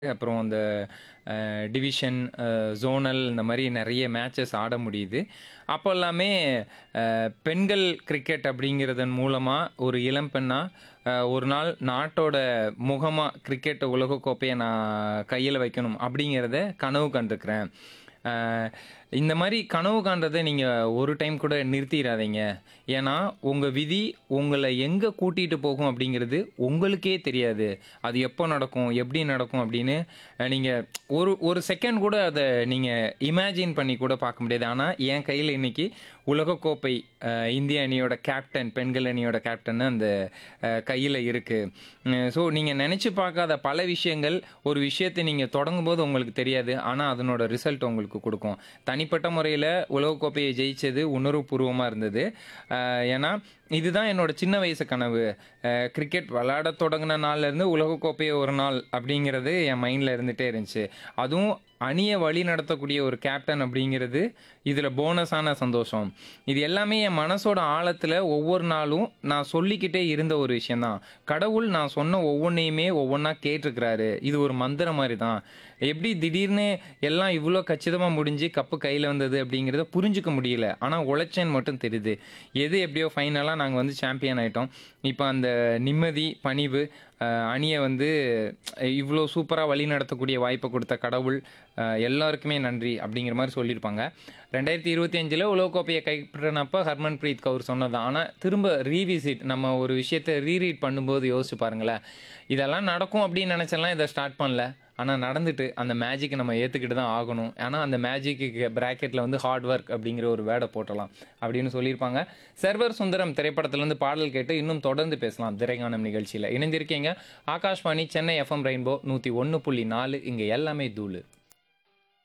அப்புறம் அந்த அ டிவிஷன், அ ஜோனல் இந்த மாரி நெறைய மேட்சஸ் ஆட முடியுது. அப்போ எல்லாமே அ பெண்கள் கிரிக்கெட் அப்படிங்கிறதன் மூலமா ஒரு இளம் பெண்ணா அ ஒரு நாள் நாட்டோட முகமா கிரிக்கெட் உலகக்கோப்பைய நான் கையில வைக்கணும் அப்படிங்கிறத கனவு கண்டுருக்கிறேன். அ இந்த மாரி கனவு காண்றத நீங்க ஒரு டைம் கூட நிறுத்திறாதீங்க. ஏன்னா, உங்க விதி உங்கள எங்க கூட்டிட்டு போகும் அப்படிங்கிறது உங்களுக்கே தெரியாது. அது எப்போ நடக்கும், எப்படி நடக்கும் அப்படின்னு அ நீங்க ஒரு ஒரு செகண்ட் கூட அத நீங்க இமேஜின் பண்ணி கூட பார்க்க முடியாது. ஆனா, என் கையில இன்னைக்கு உலகக்கோப்பை அ இந்திய அணியோட கேப்டன், பெண்கள் அணியோட கேப்டன் அந்த அ கையில இருக்கு. ம் ஸோ நீங்க நெனச்சு பார்க்காத பல விஷயங்கள் ஒரு விஷயத்த நீங்க தொடங்கும்போது உங்களுக்கு தெரியாது. ஆனா, அதனோட ரிசல்ட் உங்களுக்கு குடுக்கும். தனிப்பட்ட முறையில உலகக்கோப்பைய ஜெயிச்சது உணர்வுபூர்வமா இருந்தது. அ ஏன்னா, இதுதான் என்னோட சின்ன வயசு கனவு. அ கிரிக்கெட் விளையாடத் தொடங்குன நாள்ல இருந்து உலகக்கோப்பைய ஒரு நாள் அப்படிங்கிறது என் மைண்ட்ல இருந்துட்டே இருந்துச்சு. அதுவும் அணிய வழிநடத்தக்கூடிய ஒரு கேப்டன் அப்படிங்கிறது இதுல போனஸான சந்தோஷம். இது எல்லாமே என் மனசோட ஆழத்துல ஒவ்வொரு நாளும் நான் சொல்லிக்கிட்டே இருந்த ஒரு விஷயம் தான். கடவுள் நான் சொன்ன ஒவ்வொன்னையுமே ஒவ்வொன்னா கேட்டிருக்கிறாரு. இது ஒரு மந்திரம் மாரி தான். எப்படி திடீர்னு எல்லாம் இவ்ளோ கச்சிதமா முடிஞ்சு கப்பு கையில வந்தது அப்படிங்கிறத புரிஞ்சுக்க முடியல. ஆனா, உழைச்சேன்னு மட்டும் தெரியுது. எது எப்படியோ ஃபைனலா நாங்க வந்து சாம்பியன் ஆயிட்டோம். இப்ப அந்த நிம்மதி, பணிவு, அ அணிய வந்து இவ்ளோ சூப்பரா வழிநடத்தக்கூடிய வாய்ப்ப குடுத்த கடவுள் அ எல்லாருக்குமே நன்றி அப்படிங்கிற மாரி சொல்லியிருப்பாங்க. 2025ல உலகக்கோப்பைய கைப்பற்றினப்ப ஹர்மன்பிரீத் கவுர் சொன்னது தான். ஆனா, திரும்ப ரீவிசிட் நம்ம ஒரு விஷயத்த ரீரீட் பண்ணும்போது யோசிச்சு பாருங்களேன். இதெல்லாம் நடக்கும் அப்படின்னு நெனச்செல்லாம் இத ஸ்டார்ட் பண்ணல. ஆனா, நடந்துட்டு அந்த மேஜிக்க நம்ம ஏத்துக்கிட்டு தான் ஆகணும். ஆனா, அந்த மேஜிக்குக்கு பிராக்கெட்ல வந்து ஹார்ட் ஒர்க் அப்படிங்கிற ஒரு வேர்ட போட்டுறலாம் அப்படின்னு சொல்லியிருப்பாங்க. சர்வர் சுந்தரம் திரைப்படத்திலிருந்து பாடல் கேட்டு இன்னும் தொடர்ந்து பேசலாம் திரைகானம் நிகழ்ச்சியில. இணைந்திருக்கீங்க ஆகாஷ்வாணி சென்னை எஃப்எம் ரெயின்போ 101.4 இங்க எல்லாமே தூளு.